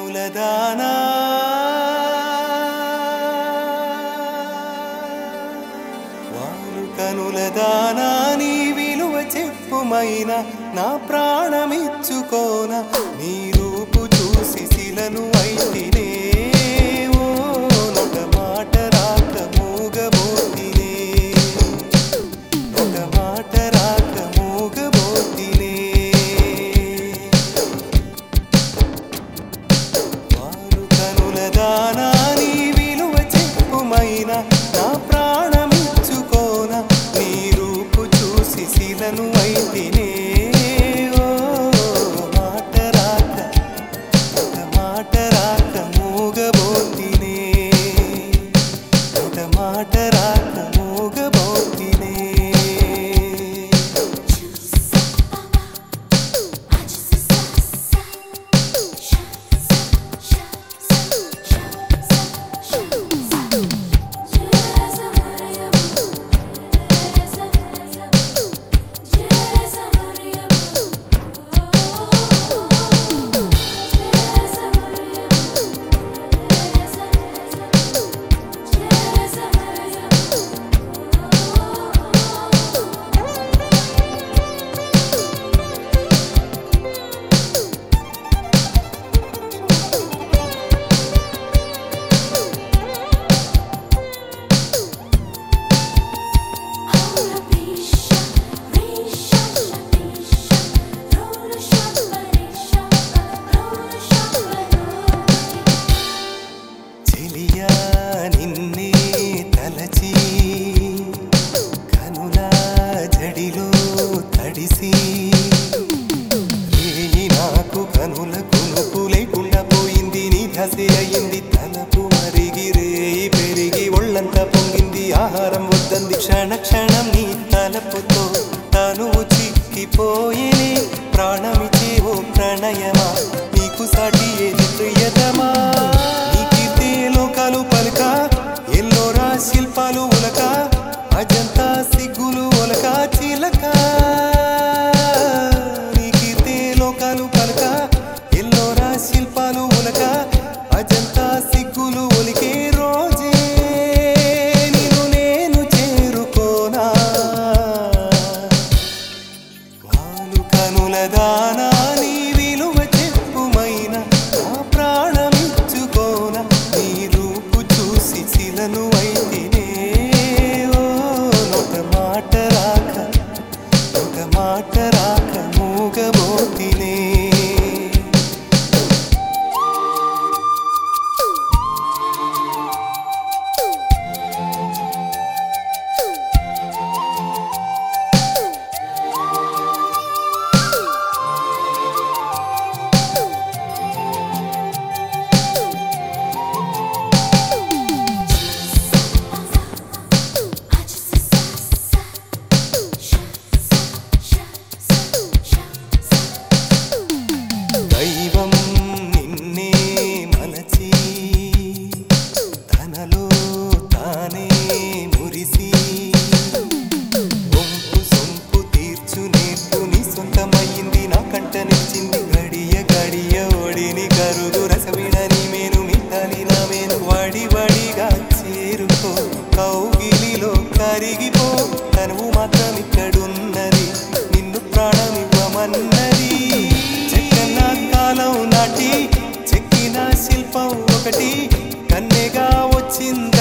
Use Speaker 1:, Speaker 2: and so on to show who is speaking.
Speaker 1: కనుల దానా వాలు కనుల దానా నీ విలువ చెప్పుమైన నా ప్రాణమిచ్చుకోన నీ రూపు చూసి శిలను అయితినే ఓ నొక మాట రాక మూగబోతినే ఒక మాట రాక మూగబోతినే వారు కనుల దానా నీ విలువ చెప్పుమైన నా ప్రాణమిచ్చుకోన నీ రూపు చూసి శిలను అయితేనే ఓ మాట రాక ఒక మాట రాక మూగబోతినే ఒక మాట రాక మూగబోతినే చెలియా నిన్నే తలచి కనుల జడిలో తడిసి రేయి నాకు కనుల కునుకు లేకుండా పోయింది నీ దశ అయింది తలపు మరిగి రేయి పెరిగి ఒళ్ళంతా పొంగింది ఆహారం వద్దంది క్షణ క్షణం నీ తలపుతో తనువు చిక్కిపోయేనే ప్రాణమిచే ఓ ప్రణయమా నీకు సాటి ఏది ప్రియతమా నీ కీర్తి లోకాలు పలుక ఎల్లోరా శిల్పాలు ఉలక అజంతా సిగ్గులు ఒలక చిలక నీ కీర్తి లోకాలు పలుక ఎల్లోరా శిల్పాలు ఉలక అజంతా సిగ్గులు ఒలికే రోజే నిన్ను నేను చేరుకోనా వాలు కనుల దానా నీ విలువ చెప్పుమైన నా ప్రాణమిచ్చుకోన నీ రూపు చూసి శిలను అయితేనే ఓ ఒక మాట రాక ఒక మాట రాక మూగబోతినే దైవం నిన్నే మలచి తనలో తానే మురిసి వంపు సొంపు తీర్చు నేర్పు నీ సొంతమయ్యింది నా కంట నిలిచింది గడియ గడియ ఒడిని కరుదు రసవిడని మేను మిట్టాలి నా మేను వడి వడిగా చేరుకో కౌగిలిలో కరిగిపో తనువు మాత్రం ఇక్కడున్నది నిన్ను ప్రాణమివ్వమన్నది చెక్కన కాలం నాటి చెక్కిన శిల్పం ఒకటి కన్నెగా వచ్చింది